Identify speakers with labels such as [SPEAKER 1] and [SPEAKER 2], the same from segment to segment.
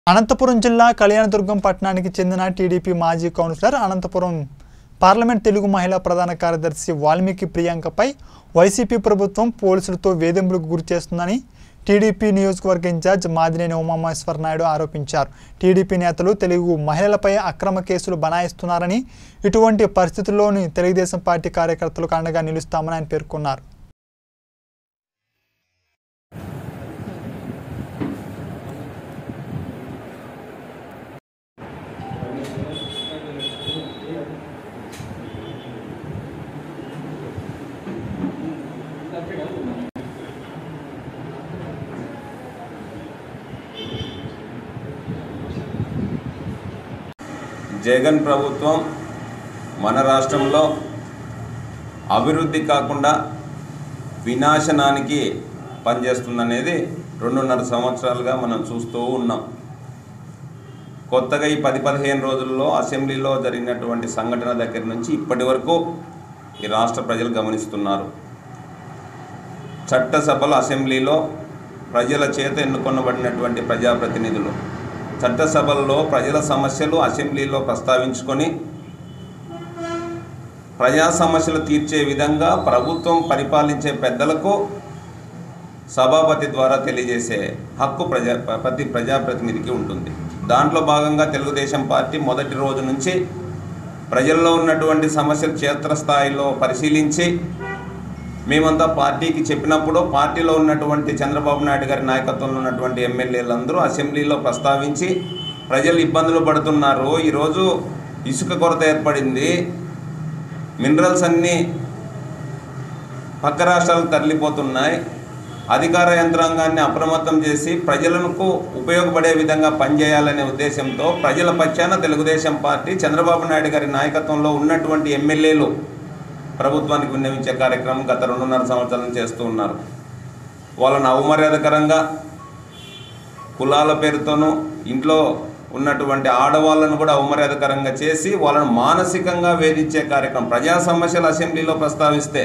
[SPEAKER 1] అనంతపురం జిల్లా కళ్యాణదుర్గం పట్టణానికి చెందిన టీడీపీ మాజీ కౌన్సిలర్ అనంతపురం పార్లమెంట్ తెలుగు మహిళా ప్రధాన కార్యదర్శి వాల్మీకి ప్రియాంకపై వైసీపీ ప్రభుత్వం పోలీసులతో వేధింపులకు గురి చేస్తుందని టీడీపీ నియోజకవర్గ ఇన్ఛార్జ్ మాదినేని ఉమామహేశ్వర నాయుడు ఆరోపించారు టీడీపీ నేతలు తెలుగు మహిళలపై అక్రమ కేసులు బనాయిస్తున్నారని ఇటువంటి పరిస్థితుల్లోని తెలుగుదేశం పార్టీ కార్యకర్తలకు అండగా నిలుస్తామని ఆయన పేర్కొన్నారు
[SPEAKER 2] జగన్ ప్రభుత్వం మన రాష్ట్రంలో అభివృద్ధి కాకుండా వినాశనానికి పనిచేస్తుందనేది రెండున్నర సంవత్సరాలుగా మనం చూస్తూ ఉన్నాం కొత్తగా ఈ పది పదిహేను రోజుల్లో అసెంబ్లీలో జరిగినటువంటి సంఘటన దగ్గర నుంచి ఇప్పటి వరకు ఈ రాష్ట్ర ప్రజలు గమనిస్తున్నారు చట్టసభలు అసెంబ్లీలో ప్రజల చేత ఎన్నుకొనబడినటువంటి ప్రజాప్రతినిధులు చట్టసభల్లో ప్రజల సమస్యలు అసెంబ్లీలో ప్రస్తావించుకొని ప్రజా సమస్యలు తీర్చే విధంగా ప్రభుత్వం పరిపాలించే పెద్దలకు సభాపతి ద్వారా తెలియజేసే హక్కు ప్రజా ప్రతి ప్రజాప్రతినిధికి ఉంటుంది దాంట్లో భాగంగా తెలుగుదేశం పార్టీ మొదటి రోజు నుంచి ప్రజల్లో ఉన్నటువంటి సమస్యలు క్షేత్రస్థాయిలో పరిశీలించి మేమంతా పార్టీకి చెప్పినప్పుడు పార్టీలో ఉన్నటువంటి చంద్రబాబు నాయుడు గారి నాయకత్వంలో ఉన్నటువంటి ఎమ్మెల్యేలందరూ అసెంబ్లీలో ప్రస్తావించి ప్రజలు ఇబ్బందులు పడుతున్నారు ఈరోజు ఇసుక కొరత ఏర్పడింది మినరల్స్ అన్నీ పక్క రాష్ట్రాలకు తరలిపోతున్నాయి అధికార యంత్రాంగాన్ని అప్రమత్తం చేసి ప్రజలకు ఉపయోగపడే విధంగా పనిచేయాలనే ఉద్దేశంతో ప్రజల పక్షాన తెలుగుదేశం పార్టీ చంద్రబాబు నాయుడు గారి నాయకత్వంలో ఉన్నటువంటి ఎమ్మెల్యేలు ప్రభుత్వానికి విన్నవించే కార్యక్రమం గత రెండున్నర సంవత్సరాల నుంచి చేస్తూ ఉన్నారు వాళ్ళని అవమర్యాదకరంగా కులాల పేరుతోనూ ఇంట్లో ఉన్నటువంటి ఆడవాళ్ళను కూడా అవమర్యాదకరంగా చేసి వాళ్ళను మానసికంగా వేధించే కార్యక్రమం ప్రజా సమస్యలు అసెంబ్లీలో ప్రస్తావిస్తే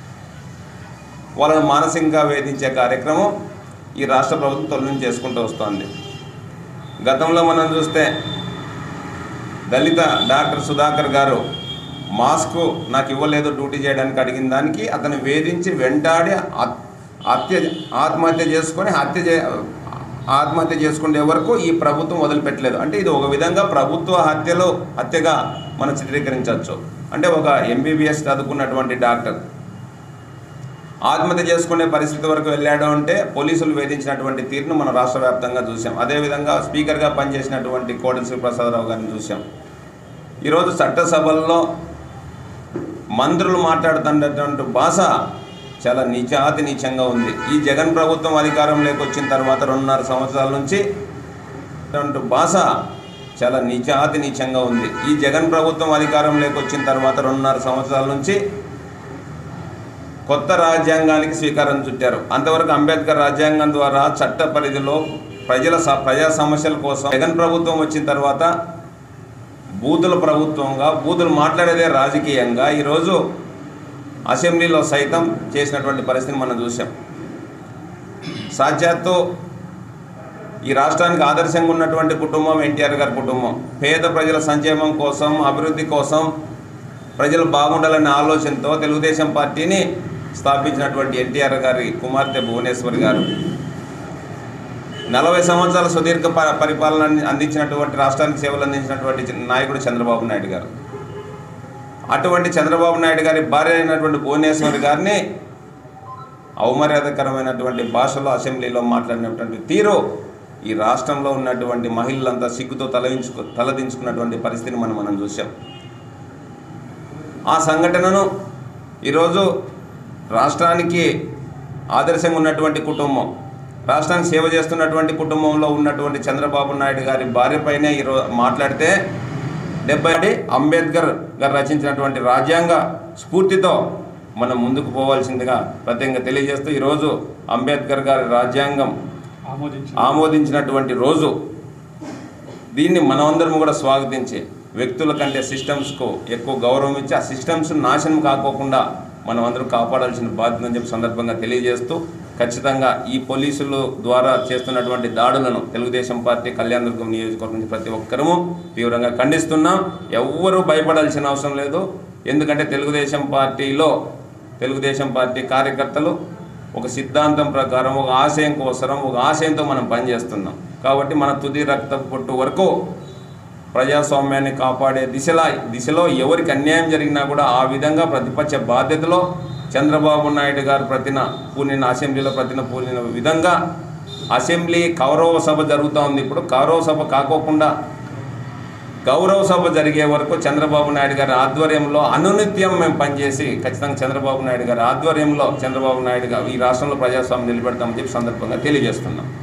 [SPEAKER 2] వాళ్ళను మానసికంగా వేధించే కార్యక్రమం ఈ రాష్ట్ర ప్రభుత్వం తొలి నుంచి చేసుకుంటూ వస్తోంది గతంలో మనం చూస్తే దళిత డాక్టర్ సుధాకర్ గారు మాస్క్ నాకు ఇవ్వలేదు డ్యూటీ చేయడానికి అడిగిన దానికి అతను వేధించి వెంటాడి హత్- హత్య ఆత్మహత్య చేసుకొని హత్య చే ఆత్మహత్య చేసుకునే వరకు ఈ ప్రభుత్వం వదిలిపెట్టలేదు అంటే ఇది ఒక విధంగా ప్రభుత్వ హత్యలో హత్యగా మనం చిత్రీకరించవచ్చు అంటే ఒక ఎంబీబీఎస్ చదువుకున్నటువంటి డాక్టర్ ఆత్మహత్య చేసుకునే పరిస్థితి వరకు వెళ్ళాడు అంటే పోలీసులు వేధించినటువంటి తీరును మనం రాష్ట్ర వ్యాప్తంగా చూసాం అదేవిధంగా స్పీకర్గా పనిచేసినటువంటి కోడెల శ్రీప్రసాదరావు గారిని చూసాం ఈరోజు చట్టసభల్లో మంత్రులు మాట్లాడుతున్నటువంటి భాష చాలా నీచాతి నీచంగా ఉంది ఈ జగన్ ప్రభుత్వం అధికారంలోకి వచ్చిన తర్వాత రెండున్నర సంవత్సరాల నుంచి అటువంటి భాష చాలా నీచాతి నీచంగా ఉంది ఈ జగన్ ప్రభుత్వం అధికారంలోకి వచ్చిన తర్వాత రెండున్నర సంవత్సరాల నుంచి కొత్త రాజ్యాంగానికి శ్రీకారం చుట్టారు అంతవరకు అంబేద్కర్ రాజ్యాంగం ద్వారా చట్ట పరిధిలో ప్రజల స- ప్రజా సమస్యల కోసం జగన్ ప్రభుత్వం వచ్చిన తర్వాత బూతుల ప్రభుత్వంగా బూతులు మాట్లాడేదే రాజకీయంగా ఈరోజు అసెంబ్లీలో సైతం చేసినటువంటి పరిస్థితిని మనం చూసాం సాక్షాత్తు ఈ రాష్ట్రానికి ఆదర్శంగా ఉన్నటువంటి కుటుంబం ఎన్టీఆర్ గారి కుటుంబం పేద ప్రజల సంక్షేమం కోసం అభివృద్ధి కోసం ప్రజలు బాగుండాలనే ఆలోచనతో తెలుగుదేశం పార్టీని స్థాపించినటువంటి ఎన్టీఆర్ గారి కుమార్తె భువనేశ్వరి గారు నలభై సంవత్సరాల సుదీర్ఘ ప- పరిపాలన అందించినటువంటి రాష్ట్రానికి సేవలు అందించినటువంటి చి- నాయకుడు చంద్రబాబు నాయుడు గారు అటువంటి చంద్రబాబు నాయుడు గారి భార్య అయినటువంటి భువనేశ్వరి గారిని అవమర్యాదకరమైనటువంటి భాషలో అసెంబ్లీలో మాట్లాడినటువంటి తీరు ఈ రాష్ట్రంలో ఉన్నటువంటి మహిళలంతా సిగ్గుతో తలదించుకు తలదించుకున్నటువంటి పరిస్థితిని మనం మనం చూసాం ఆ సంఘటనను ఈరోజు రాష్ట్రానికి ఆదర్శంగా ఉన్నటువంటి కుటుంబం రాష్ట్రానికి సేవ చేస్తున్నటువంటి కుటుంబంలో ఉన్నటువంటి చంద్రబాబు నాయుడు గారి భార్యపైనే ఈరోజు మాట్లాడితే డెబ్బై అంబేద్కర్ గారు రచించినటువంటి రాజ్యాంగ స్ఫూర్తితో మనం ముందుకు పోవాల్సిందిగా ప్రత్యేకంగా తెలియజేస్తూ ఈరోజు అంబేద్కర్ గారి రాజ్యాంగం ఆమోదించినటువంటి రోజు దీన్ని మనమందరం కూడా స్వాగతించి వ్యక్తుల కంటే సిస్టమ్స్కు ఎక్కువ గౌరవం ఇచ్చి ఆ సిస్టమ్స్ నాశనం కాకోకుండా మనం అందరం కాపాడాల్సిన బాధ్యత అని చెప్పి సందర్భంగా తెలియజేస్తూ ఖచ్చితంగా ఈ పోలీసులు ద్వారా చేస్తున్నటువంటి దాడులను తెలుగుదేశం పార్టీ కళ్యాణదుర్గం నియోజకవర్గం నుంచి ప్రతి ఒక్కరము తీవ్రంగా ఖండిస్తున్నాం ఎవ్వరూ భయపడాల్సిన అవసరం లేదు ఎందుకంటే తెలుగుదేశం పార్టీలో తెలుగుదేశం పార్టీ కార్యకర్తలు ఒక సిద్ధాంతం ప్రకారం ఒక ఆశయం కోసరం ఒక ఆశయంతో మనం పనిచేస్తున్నాం కాబట్టి మన తుది రక్త పొట్టు వరకు ప్రజాస్వామ్యాన్ని కాపాడే దిశలా దిశలో ఎవరికి అన్యాయం జరిగినా కూడా ఆ విధంగా ప్రతిపక్ష బాధ్యతలో చంద్రబాబు నాయుడు గారు ప్రతిన పూనిన అసెంబ్లీలో ప్రతిన పూనిన విధంగా అసెంబ్లీ కౌరవ సభ జరుగుతూ ఉంది ఇప్పుడు కౌరవ సభ కాకోకుండా గౌరవ సభ జరిగే వరకు చంద్రబాబు నాయుడు గారి ఆధ్వర్యంలో అనునిత్యం మేము పనిచేసి ఖచ్చితంగా చంద్రబాబు నాయుడు గారి ఆధ్వర్యంలో చంద్రబాబు నాయుడు గారు ఈ రాష్ట్రంలో ప్రజాస్వామ్యం నిలబెడతామని చెప్పి సందర్భంగా తెలియజేస్తున్నాం